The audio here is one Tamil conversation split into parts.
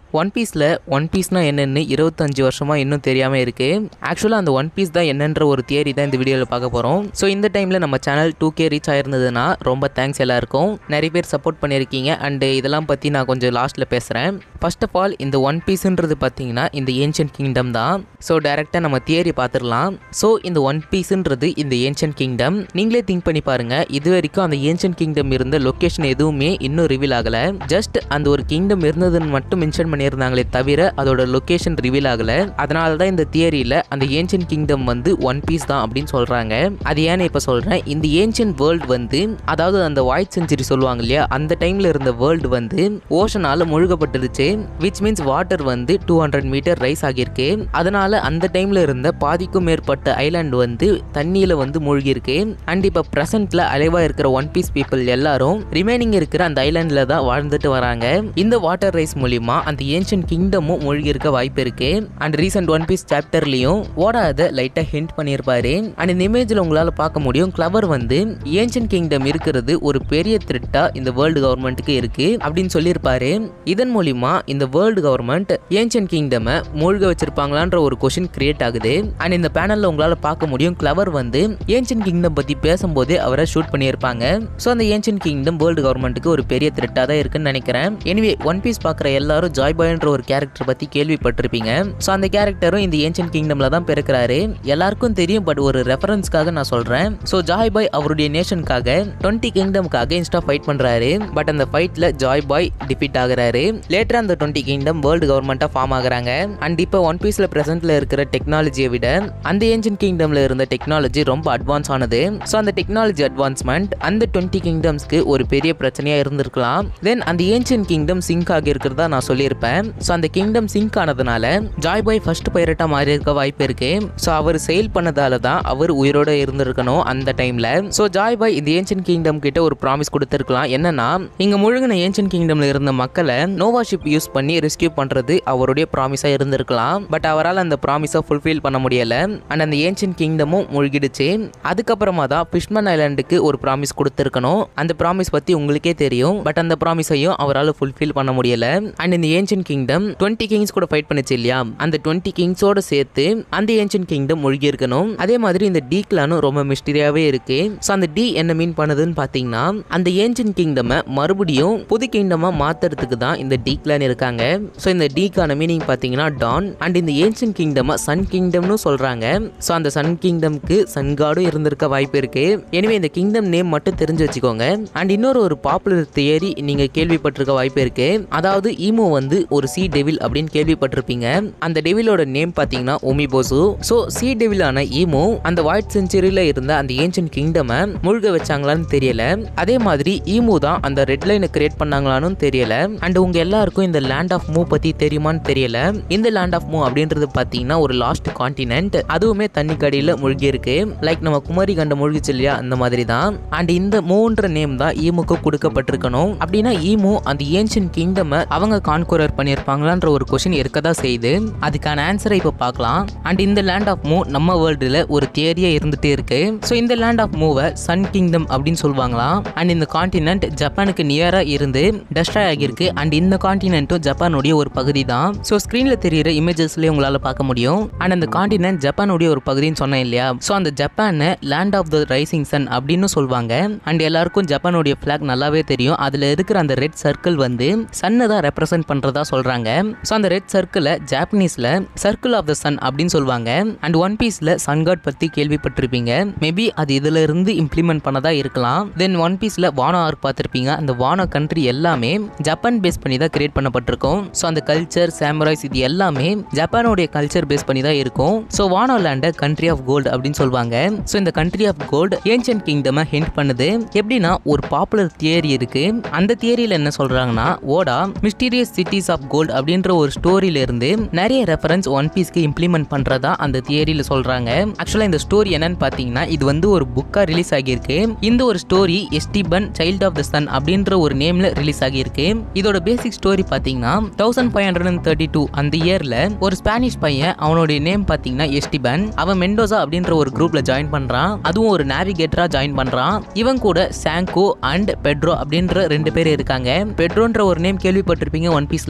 ஒன் பீஸில் ஒன் பீஸ்னா என்னன்னு இருபத்தஞ்சு வருஷமாக இன்னும் தெரியாமல் இருக்குது ஆக்சுவலாக அந்த ஒன் பீஸ் தான் என்னன்ற ஒரு தியரி தான் இந்த வீடியோவில் பார்க்க போகிறோம் ஸோ இந்த டைமில் நம்ம சேனல் டூ கே ரீச் ஆயிருந்ததுன்னா ரொம்ப தேங்க்ஸ் எல்லாருக்கும் நிறைய பேர் சப்போர்ட் பண்ணியிருக்கீங்க அண்டு இதெல்லாம் பற்றி நான் கொஞ்சம் லாஸ்ட்டில் பேசுகிறேன் ஃபர்ஸ்ட் ஆஃப் ஆல் இந்த ஒன் பீஸ்ன்றது பார்த்தீங்கன்னா இந்த ஏன்ஷியன் கிங்டம் தான் ஸோ டேரெக்டாக நம்ம தியரி பார்த்துடலாம் ஸோ இந்த ஒன் பீஸ்ன்றது இந்த ஏன்ஷியன் கிங்டம் நீங்களே திங்க் பண்ணி பாருங்கள் இது வரைக்கும் அந்த ஏன்ஷியன் கிங்டம் இருந்த லொக்கேஷன் எதுவுமே இன்னும் ரிவீல் ஆகலை ஜஸ்ட் அந்த ஒரு கிங்டம் இருந்ததுன்னு மட்டும் மென்ஷன் பண்ணியிருந்தாங்களே தவிர அதோட லொக்கேஷன் ரிவீல் ஆகலை அதனால தான் இந்த தியரியில் அந்த ஏன்ஷியன் கிங்டம் வந்து ஒன் பீஸ் தான் அப்படின்னு சொல்கிறாங்க அது ஏன்னு இப்போ சொல்கிறேன் இந்த ஏன்ஷியன் வேர்ல்டு வந்து அதாவது அந்த ஒயிட் செஞ்சுரி சொல்லுவாங்க இல்லையா அந்த டைமில் இருந்த வேர்ல்டு வந்து ஓஷனால் முழுகப்பட்டுருச்சு விச் மீன்ஸ் வாட்டர் வந்து டூ ஹண்ட்ரட் மீட்டர் ரைஸ் ஆகியிருக்கு அதனால அந்த டைமில் இருந்த பாதிக்கும் மேற்பட்ட ஐலாண்டு வந்து தண்ணியில் வந்து மூழ்கியிருக்கு அண்ட் இப்போ ப்ரெசென்ட்டில் அலைவாக இருக்கிற ஒன் பீஸ் பீப்புள் எல்லாரும் ரிமைனிங் இருக்கிற அந்த ஐலாண்டில் தான் வாழ்ந்துட்டு வராங்க இந்த வாட்டர் ரைஸ் மூலிமா அந்த ஏன்ஷியன் கிங்டமும் மூழ்கி இருக்க வாய்ப்பு இருக்கு அண்ட் ரீசெண்ட் ஒன் பீஸ் சாப்டர்லையும் ஓடா அதை லைட்டாக ஹிண்ட் பண்ணியிருப்பாரு அண்ட் இந்த இமேஜில் உங்களால் பார்க்க முடியும் கிளவர் வந்து ஏன்ஷியன் கிங்டம் இருக்கிறது ஒரு பெரிய த்ரெட்டாக இந்த வேர்ல்டு கவர்மெண்ட்டுக்கு இருக்கு அப்படின்னு சொல்லியிருப்பாரு இதன் மூலிமா இந்த வேர்ல்டு கவர்மெண்ட் ஏன்ஷியன் கிங்டமை மூழ்க வச்சிருப்பாங்களான்ற ஒரு கொஷின் கிரியேட் ஆகுது அண்ட் இந்த பேனலில் உங்களால் பார்க்க முடியும் கிளவர் வந்து ஏன்ஷியன் கிங்டம் பற்றி பேசும்போதே அவரை ஷூட் பண்ணியிருப்பாங்க ஸோ அந்த ஏன்ஷியன் கிங்டம் வேர்ல்டு கவர்மெண்ட்டுக்கு ஒரு பெரிய த்ரெட்டாக தான் இருக்குன்னு நினைக்கிறேன் எனிவே ஒன் பீஸ் பார்க்குற எல்லாரும் ஜாய் பாய்ன்ற ஒரு கேரக்டர் பற்றி கேள்விப்பட்டிருப்பீங்க ஸோ அந்த கேரக்டரும் இந்த ஏன்ஷியன் கிங்டமில் தான் பிறக்கிறாரு எல்லாருக்கும் தெரியும் பட் ஒரு ரெஃபரன்ஸ்க்காக நான் சொல்கிறேன் ஸோ ஜாய் பாய் அவருடைய நேஷனுக்காக டுவெண்ட்டி கிங்டம்காக இன்ஸ்டா ஃபைட் பண்ணுறாரு பட் அந்த ஃபைட்டில் ஜாய் பாய் டிஃபீட் ஆகுறாரு லேட்டர் அந்த டுவெண்ட்டி கிங்டம் வேர்ல்டு கவர்மெண்ட்டாக ஃபார்ம் ஆகுறாங்க அண்ட் இப்போ ஒன் பீஸில் ப்ரெசென்ட்டில் இருக்கிற டெக்னாலஜியை விட அந்த ஏன்ஷியன் கிங்டமில் இருந்த டெக்னாலஜி ரொம்ப அட்வான்ஸ் ஆனது ஸோ அந்த டெக்னாலஜி அட்வான்ஸ்மெண்ட் அந்த டுவெண்ட்டி கிங்டம்ஸ்க்கு ஒரு பெரிய பிரச்சனையாக இருந்திருக்கலாம் தென் அந்த ஏன்ஷியன் கிங்டம் சிங்க் ஆகி இருக்கிறதா நான் சொல்லியிருப்பேன் ஸோ அந்த கிங்டம் சிங்க் ஆனதுனால ஜாய் பாய் ஃபர்ஸ்ட் பைரட்டாக மாறி இருக்க வாய்ப்பு இருக்கு ஸோ அவர் செயல் பண்ணதால தான் அவர் உயிரோட இருந்திருக்கணும் அந்த டைமில் ஸோ ஜாய் பாய் இந்த ஏன்ஷியன் கிங்டம் கிட்ட ஒரு ப்ராமிஸ் கொடுத்துருக்கலாம் என்னன்னா இங்கே முழுகின ஏன்ஷியன் கிங்டம்ல இருந்த மக்களை நோவா ஷிப் யூஸ் பண்ணி ரெஸ்கியூ பண்ணுறது அவருடைய ப்ராமிஸாக இருந்திருக்கலாம் பட் அவரால் அந்த ப்ராமிஸை ஃபுல்ஃபில் பண்ண முடியல அண்ட் அந்த ஏன்ஷியன் கிங்டமும் மூழ்கிடுச்சு அதுக்கப்புறமா தான் ஃபிஷ்மன் ஐலாண்டுக்கு ஒரு ப்ராமிஸ் கொடுத்துருக்கணும் அந்த ப்ராமிஸ் பற்றி உங்களுக்கே தெரியும் பட் அந்த ப்ராமிஸையும் அவரால் ஃபுல்ஃபில் பண்ண முடியல அண்ட் இந்த ஏன்ஷியன் கிங்டம் டுவெண்ட்டி கிங்ஸ் கூட ஃபைட் பண்ணுச்சு இல்லையா அந்த டுவெண்ட்டி கிங்ஸோட சேர்த்து அந்த ஏன்ஷியன் கிங்டம் மூழ்கி இருக்கணும் அதே மாதிரி இந்த டி கிளானும் ரொம்ப மிஸ்டரியாவே இருக்கு ஸோ அந்த டி என்ன மீன் பண்ணுதுன்னு பார்த்தீங்கன்னா அந்த ஏன்ஷியன் கிங்டமை மறுபடியும் புது கிங்டமா மாத்துறதுக்கு தான் இந்த டி கிளான் இருக்காங்க ஸோ இந்த டிக்கான மீனிங் பார்த்தீங்கன்னா டான் அண்ட் இந்த ஏன்ஷியன் கிங்டமை சன் கிங்டம்னு சொல்றாங்க ஸோ அந்த சன் கிங்டம்க்கு சன் காடும் இருந்திருக்க வாய்ப்பு இருக்கு எனவே இந்த கிங்டம் நேம் மட்டும் தெரிஞ்சு வச்சுக்கோங்க அண்ட் இன்னொரு ஒரு பாப்புலர் தியரி நீங்க கேள்விப்பட்டிருக்க வாய்ப்பு இருக்கு அதாவது ஈமோ வந்து ஒரு சி டெவில் அப்படின்னு கேள்விப்பட்டிருப்பீங்க அந்த டெவிலோட நேம் பார்த்தீங்கன்னா ஒமிபோசு ஸோ சி டெவிலான ஈமோ அந்த ஒயிட் செஞ்சுரியில் இருந்த அந்த ஏன்ஷியன் கிங்டமை மூழ்க வச்சாங்களான்னு தெரியல அதே மாதிரி ஈமு தான் அந்த ரெட் லைனை கிரியேட் பண்ணாங்களான்னு தெரியல அண்ட் உங்க எல்லாருக்கும் இந்த லேண்ட் ஆஃப் மூ பத்தி தெரியுமான்னு தெரியல இந்த லேண்ட் ஆஃப் மூ அப்படின்றது பார்த்தீங்கன்னா ஒரு லாஸ்ட் காண்டினென்ட் அதுவுமே தண்ணி கடியில் மூழ்கி இருக்கு லைக் நம்ம குமரி கண்ட மூழ்கிச்சு இல்லையா அந்த மாதிரி தான் அண்ட் இந்த மூன்ற நேம் தான் ஈமுக்கு கொடுக்கப்பட்டிருக்கணும் அப்படின்னா ஈமு அந்த ஏன்ஷியன் கிங்டமை அவங்க கான்குரர் பண்ணியிருப்பாங்களான்ற ஒரு கொஷின் இருக்கதா செய்யுது அதுக்கான ஆன்சரை இப்போ பார்க்கலாம் அண்ட் இந்த லேண்ட் ஆஃப் மூ நம்ம வேர்ல்டில் ஒரு தியரியா இருந்துட்டே இருக்கு ஸோ இந்த லேண்ட் ஆஃப் மூவை சன் கிங்டம் அப்படின்னு சொல்லுவாங்களாம் அண்ட் இந்த காண்டினென்ட் ஜப்பானுக்கு நியராக இருந்து டெஸ்ட்ராய் ஆகியிருக்கு அண்ட் இந்த காண்டினென்ட்டும் ஜப்பானுடைய ஒரு பகுதி தான் ஸோ ஸ்க்ரீனில் தெரியிற இமேஜஸ்லேயே உங்களால் பார்க்க முடியும் அண்ட் அந்த காண்டினென்ட் ஜப்பானுடைய ஒரு பகுதின்னு சொன்னேன் இல்லையா ஸோ அந்த ஜப்பானை land of the rising sun அப்படின்னு சொல்லுவாங்க அண்ட் எல்லாருக்கும் ஜப்பானுடைய ஃபிளாக் நல்லாவே தெரியும் அதில் இருக்கிற அந்த ரெட் சர்க்கிள் வந்து சன்னை தான் ரெப்ரசென்ட் பண்ணுறதா சொல்கிறாங்க ஸோ அந்த ரெட் சர்க்கிளை ஜாப்பனீஸில் சர்க்கிள் ஆஃப் த சன் அப்படின்னு சொல்லுவாங்க அண்ட் ஒன் பீஸில் சன் காட் பற்றி கேள்விப்பட்டிருப்பீங்க மேபி அது இதில் இருந்து இம்ப்ளிமெண்ட் பண்ணதா இருக்கலாம் தென் ஒன் பீஸில் வானோ ஆர்க் பார்த்துருப்பீங்க அந்த வானோ கண்ட்ரி எல்லாமே ஜப்பான் பேஸ் பண்ணி தான் கிரியேட் பண்ணப்பட்டிருக்கும் ஸோ அந்த கல்ச்சர் சாமுராய்ஸ் இது எல்லாமே ஜப்பானுடைய கல்ச்சர் பேஸ் பண்ணி தான் இருக்கும் ஸோ வானோ லேண்டை கண்ட்ரி ஆஃப் கோல்டு அப்படின்னு சொல்லுவாங்க ஸோ இந்த கண்ட்ரி ஆஃப் கோல்டு ஏன்ஷியன் கிங்டமை ஹிண்ட் பண்ணுது எப்படின்னா ஒரு பாப்புலர் தியரி இருக்கு அந்த தியரியில் என்ன சொல்றாங்கன்னா ஓடா மிஸ்டீரியஸ் சிட்டிஸ் ஆஃப் கோல்டு அப்படின்ற ஒரு ஸ்டோரியில இருந்து நிறைய ரெஃபரன்ஸ் ஒன் பீஸ்க்கு இம்ப்ளிமெண்ட் பண்றதா அந்த தியரியில சொல்றாங்க ஆக்சுவலா இந்த ஸ்டோரி என்னன்னு பார்த்தீங்கன்னா இது வந்து ஒரு புக்கா ரிலீஸ் ஆகியிருக்கு இந்த ஒரு story Esteban child of the sun அப்படின்ற ஒரு நேம்ல ரிலீஸ் ஆகியிருக்கு இதோட பேசிக் ஸ்டோரி பார்த்தீங்கன்னா thousand five hundred and thirty two அந்த இயர்ல ஒரு ஸ்பானிஷ் பையன் அவனுடைய நேம் பார்த்தீங்கன்னா எஸ்டிபன் அவன் மெண்டோசா அப்படின்ற ஒரு குரூப்ல ஜாயின் பண்றான் அதுவும் ஒரு நேவிகேட்டரா ஜாயின் பண்றான் இவன் கூட சாங்கோ அண்ட் பெட்ரோ அப்படின்ற ரெண்டு பேர் இருக்காங்க பெட்ரோன்ற ஒரு நேம் கேள்விப்பட்டிருப்பீங்க ஒன் பீஸ்ல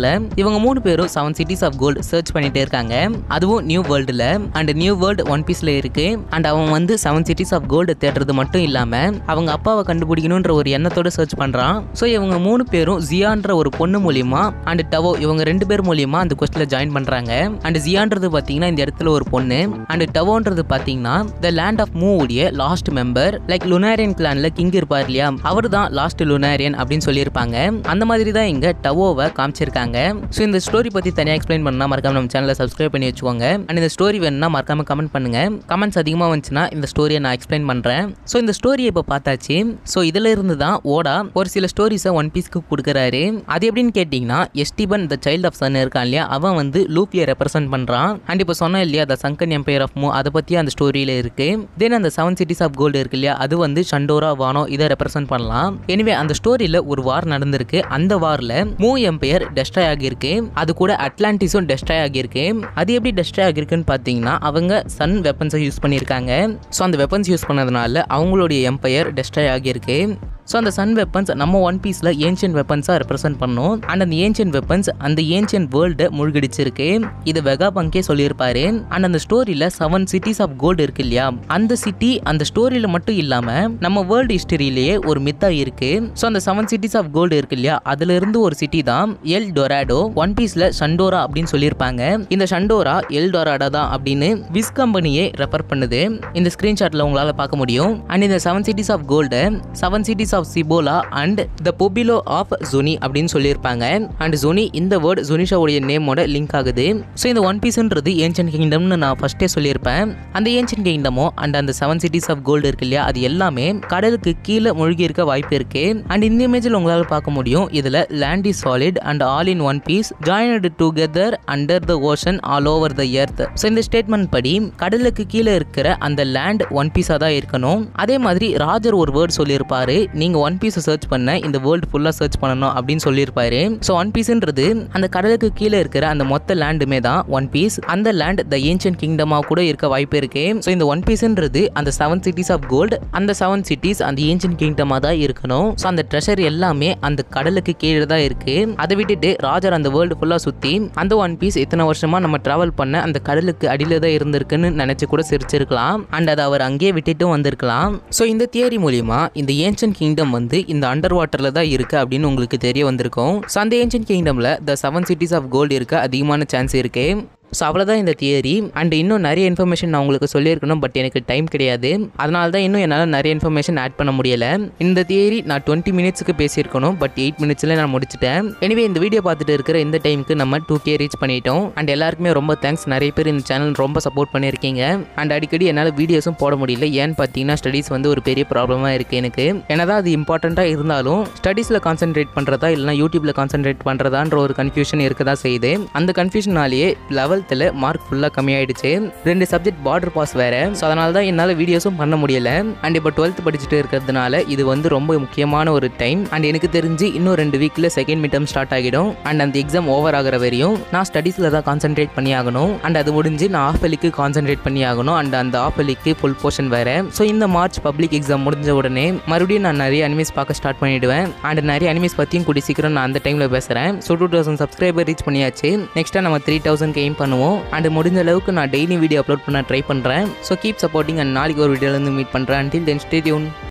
இயர்ல இவங்க மூணு பேரும் seven cities of gold search பண்ணிட்டே இருக்காங்க அதுவும் நியூ வேர்ல்டுல அண்ட் நியூ வேர்ல்டு ஒன் பீஸ்ல இருக்கு அண்ட் அவன் வந்து செவன் சிட்டிஸ் ஆஃப் கோல்டு தேடுறது மட்டும் இல்லாம அவங்க அப்பாவை கண்டுபிடிக்கணுன்ற ஒரு எண்ணத்தோட சர்ச் பண்றான் ஸோ இவங்க மூணு பேரும் ஜியான்ற ஒரு பொண்ணு மூலியமா அண்ட் டவோ இவங்க ரெண்டு பேர் மூலியமா அந்த கொஸ்டில் ஜாயின் பண்றாங்க அண்ட் ஜியான்றது பாத்தீங்கன்னா இந்த இடத்துல ஒரு பொண்ணு அண்ட் டவோன்றது பாத்தீங்கன்னா த லேண்ட் ஆஃப் மூ உடைய லாஸ்ட் மெம்பர் லைக் லுனாரியன் கிளான்ல கிங் இருப்பார் இல்லையா அவர் தான் லாஸ்ட் லுனாரியன் அப்படின்னு சொல்லியிருப்பாங்க அந்த மாதிரி தான் இங்க டவோவை காமிச்சிருக்காங்க ஸோ இந்த ஸ்டோரி பத்தி தனியாக எக்ஸ்பிளைன் பண்ணா மறக்காம நம்ம சேனலை சப்ஸ்கிரைப் பண்ணி வச்சுக்கோங்க அண்ட் இந்த ஸ்டோரி வேணும்னா மறக்காம கமெண்ட் பண்ணுங்க கமெண்ட்ஸ் அதிகமாக வந்துச்சுன்னா இந்த ஸ்டோரியை நான் எக்ஸ்பிளைன் பண்றேன் ஸோ இந்த ஸ்டோரியை இப்போ பார்த்தாச்சு ஸோ இதுல இருந்து தான் ஓடா ஒரு சில ஸ்டோரிஸை ஒன் பீஸ்க்கு கொடுக்குறாரு அது எப்படின்னு கேட்டிங்கன்னா Esteban the child of sun இருக்கான் இல்லையா அவன் வந்து லூப்பியை ரெப்ரசென்ட் பண்ணுறான் அண்ட் இப்போ சொன்னேன் இல்லையா த சங்கன் எம்பையர் ஆஃப் மூ அதை பற்றி அந்த ஸ்டோரியில் இருக்கு தென் அந்த செவன் சிட்டிஸ் ஆஃப் கோல்டு இருக்கு இல்லையா அது வந்து சண்டோரா வானோ இதை ரெப்ரசென்ட் பண்ணலாம் எனிவே அந்த ஸ்டோரியில் ஒரு வார் நடந்திருக்கு அந்த வாரில் மூ எம்பையர் டெஸ்ட்ராய் ஆகியிருக்கு அது கூட அட்லாண்டிஸும் டெஸ்ட்ராய் ஆகியிருக்கு அது எப்படி டெஸ்ட்ராய் ஆகியிருக்குன்னு பார்த்தீங்கன்னா அவங்க சன் வெப்பன்ஸை யூஸ் பண்ணியிருக்காங்க ஸோ அந்த வெப்பன்ஸ் யூஸ் பண்ணதுனால அவங்களுடைய எம்பையர் டெஸ்ட்ராய் ஆகியிருக்கு ஸோ அந்த சன் வெப்பன்ஸ் நம்ம ஒன் பீஸில் ஏன்ஷியன் வெப்பன்ஸாக ரெப்ரசென்ட் பண்ணோம் அண்ட் அந்த ஏன்ஷியன் வெப்பன்ஸ் அந்த ஏன்ஷியன் வேர்ல்டை மூழ்கடிச்சிருக்கு இது வெகா பங்கே சொல்லியிருப்பாரு அண்ட் அந்த ஸ்டோரியில் செவன் சிட்டிஸ் ஆஃப் கோல்டு இருக்கு இல்லையா அந்த சிட்டி அந்த ஸ்டோரியில் மட்டும் இல்லாமல் நம்ம வேர்ல்டு ஹிஸ்டரியிலேயே ஒரு மித்தா இருக்கு ஸோ அந்த செவன் சிட்டிஸ் ஆஃப் கோல்டு இருக்கு இல்லையா அதுல இருந்து ஒரு சிட்டி தான் எல் டொராடோ ஒன் பீஸில் ஷண்டோரா அப்படின்னு சொல்லியிருப்பாங்க இந்த ஷண்டோரா எல் டொராடோ தான் அப்படின்னு விஸ் கம்பெனியே ரெஃபர் பண்ணுது இந்த ஸ்க்ரீன்ஷாட்டில் உங்களால் பார்க்க முடியும் அண்ட் இந்த seven cities of gold seven cities of Cibola and the pueblo of Zuni அப்படின்னு சொல்லியிருப்பாங்க அண்ட் ஜொனி இந்த வேர்டு ஜொனிஷாவுடைய நேமோட லிங்க் ஆகுது ஸோ இந்த ஒன் பீஸ்ன்றது ஏன்ஷியன் கிங்டம்னு நான் ஃபர்ஸ்டே சொல்லியிருப்பேன் அந்த ஏன்ஷியன் கிங்டமோ அண்ட் அந்த செவன் சிட்டிஸ் ஆஃப் கோல்டு இருக்கு இல்லையா அது எல்லாமே கடலுக்கு கீழே மூழ்கி இருக்க வாய்ப்பு இருக்கு அண்ட் இந்த இமேஜில் உங்களால் பார்க்க முடியும் இதில் land is solid and all in one piece joined together under the ocean all over the earth so இந்த ஸ்டேட்மெண்ட் படி கடலுக்கு கீழே இருக்கிற அந்த லேண்ட் ஒன் பீஸாக தான் இருக்கணும் அதே மாதிரி ராஜர் ஒரு வேர்ட் சொல்லியிருப்பாரு நீங்கள் ஒன் பீஸை சர்ச் பண்ண இந்த வேர்ல்டு ஃபுல்லாக சர்ச் பண்ணணும் அப்படின்னு சொல்லியிருப்பாரு ஸோ ஒன் பீஸ்ன்றது அந்த கடலுக்கு கீழே இருக்கிற அந்த மொத்த லேண்டுமே தான் ஒன் பீஸ் அந்த லேண்ட் த ஏன்ஷியன் கிங்டமாக கூட இருக்க வாய்ப்பு இருக்கு ஸோ இந்த ஒன் பீஸ்ன்றது அந்த செவன் சிட்டிஸ் ஆஃப் கோல்டு அந்த செவன் சிட்டிஸ் அந்த ஏன்ஷியன் கிங்டமாக தான் இருக்கணும் ஸோ அந்த ட்ரெஷர் எல்லாமே அந்த கடலுக்கு கீழே தான் இருக்கு அதை விட்டுட்டு ராஜர் அந்த வேர்ல்டு ஃபுல்லாக சுற்றி அந்த ஒன் பீஸ் இத்தனை வருஷமா நம்ம டிராவல் பண்ண அந்த கடலுக்கு அடியில் தான் இருந்திருக்குன்னு நினைச்சு கூட சிரிச்சிருக்கலாம் அண்ட் அதை அவர் அங்கேயே விட்டுட்டும் வந்திருக்கலாம் ஸோ இந்த தியரி மூலியமா இந்த ஏன்ஷியன் கிங்டம் வந்து இந்த அண்டர் வாட்டரில் தான் இருக்குது அப்படின்னு உங்களுக்கு தெரிய வந்திருக்கும் ஸோ அந்த ஏன்ஷியன் கிங்டமில் the seven cities of gold இருக்க அதிகமான சான்ஸ் இருக்கு ஸோ அவ்வளோதான் இந்த தியரி அண்ட் இன்னும் நிறைய இன்ஃபர்மேஷன் நான் உங்களுக்கு சொல்லியிருக்கணும் பட் எனக்கு டைம் கிடையாது அதனால தான் இன்னும் என்னால் நிறைய இன்ஃபர்மேஷன் ஆட் பண்ண முடியல இந்த தியரி நான் டுவெண்ட்டி மினிட்ஸுக்கு பேசியிருக்கணும் பட் எயிட் மினிட்ஸில் நான் முடிச்சிட்டேன் எனிவே இந்த வீடியோ பார்த்துட்டு இருக்கிற இந்த டைமுக்கு நம்ம டூ கே ரீச் பண்ணிட்டோம் அண்ட் எல்லாருக்குமே ரொம்ப தேங்க்ஸ் நிறைய பேர் இந்த சேனல் ரொம்ப சப்போர்ட் பண்ணியிருக்கீங்க அண்ட் அடிக்கடி என்னால் வீடியோஸும் போட முடியல ஏன்னு பார்த்தீங்கன்னா ஸ்டடீஸ் வந்து ஒரு பெரிய ப்ராப்ளமாக இருக்குது எனக்கு என்னதான் அது இம்பார்ட்டண்ட்டாக இருந்தாலும் ஸ்டடீஸில் கான்சென்ட்ரேட் பண்ணுறதா இல்லைனா யூடியூப்பில் கான்சென்ட்ரேட் பண்ணுறதான்ற ஒரு கன்ஃபியூஷன் இருக்க தான் செய்யுது அந்த கன்ஃபியூஷனாலேயே லெவல்த்தில் மார்க் ஃபுல்லாக கம்மியாயிடுச்சு ரெண்டு சப்ஜெக்ட் பார்டர் பாஸ் வேறு ஸோ அதனால தான் என்னால் வீடியோஸும் பண்ண முடியல அண்ட் இப்போ டுவெல்த் படிச்சுட்டு இருக்கிறதுனால இது வந்து ரொம்ப முக்கியமான ஒரு டைம் அண்ட் எனக்கு தெரிஞ்சு இன்னும் ரெண்டு வீக்கில் செகண்ட் மிட்டம் ஸ்டார்ட் ஆகிடும் அண்ட் அந்த எக்ஸாம் ஓவர் ஆகிற வரையும் நான் ஸ்டடீஸில் தான் கான்சென்ட்ரேட் பண்ணி ஆகணும் அண்ட் அது முடிஞ்சு நான் ஆஃப் அலிக்கு கான்சென்ட்ரேட் பண்ணி ஆகணும் அண்ட் அந்த ஆஃப் அலிக்கு ஃபுல் போர்ஷன் வேறு ஸோ இந்த மார்ச் பப்ளிக் எக்ஸாம் முடிஞ்ச உடனே மறுபடியும் நான் நிறைய அனிமேஸ் பார்க்க ஸ்டார்ட் பண்ணிடுவேன் அண்ட் நிறைய அனிமேஸ் பற்றியும் கூடி சீக்கிரம் நான் அந்த டைமில் பேசுகிறேன் so two thousand subscriber reach பண்ணியாச்சு நெக்ஸ்ட்டாக நம்ம த்ரீ தௌசண்ட் எய்ம் பண்ணுவோம் அண்ட் முடிஞ்ச அளவுக்கு நான் டெய்லி வீடியோ அப்லோட் பண்ண ட்ரை பண்ணுறேன் ஸோ கீப் சப்போர்ட்டிங் அண்ட் நாளைக்கு ஒரு வீடியோலேருந்து மீட் பண்ணுறேன் until then stay tuned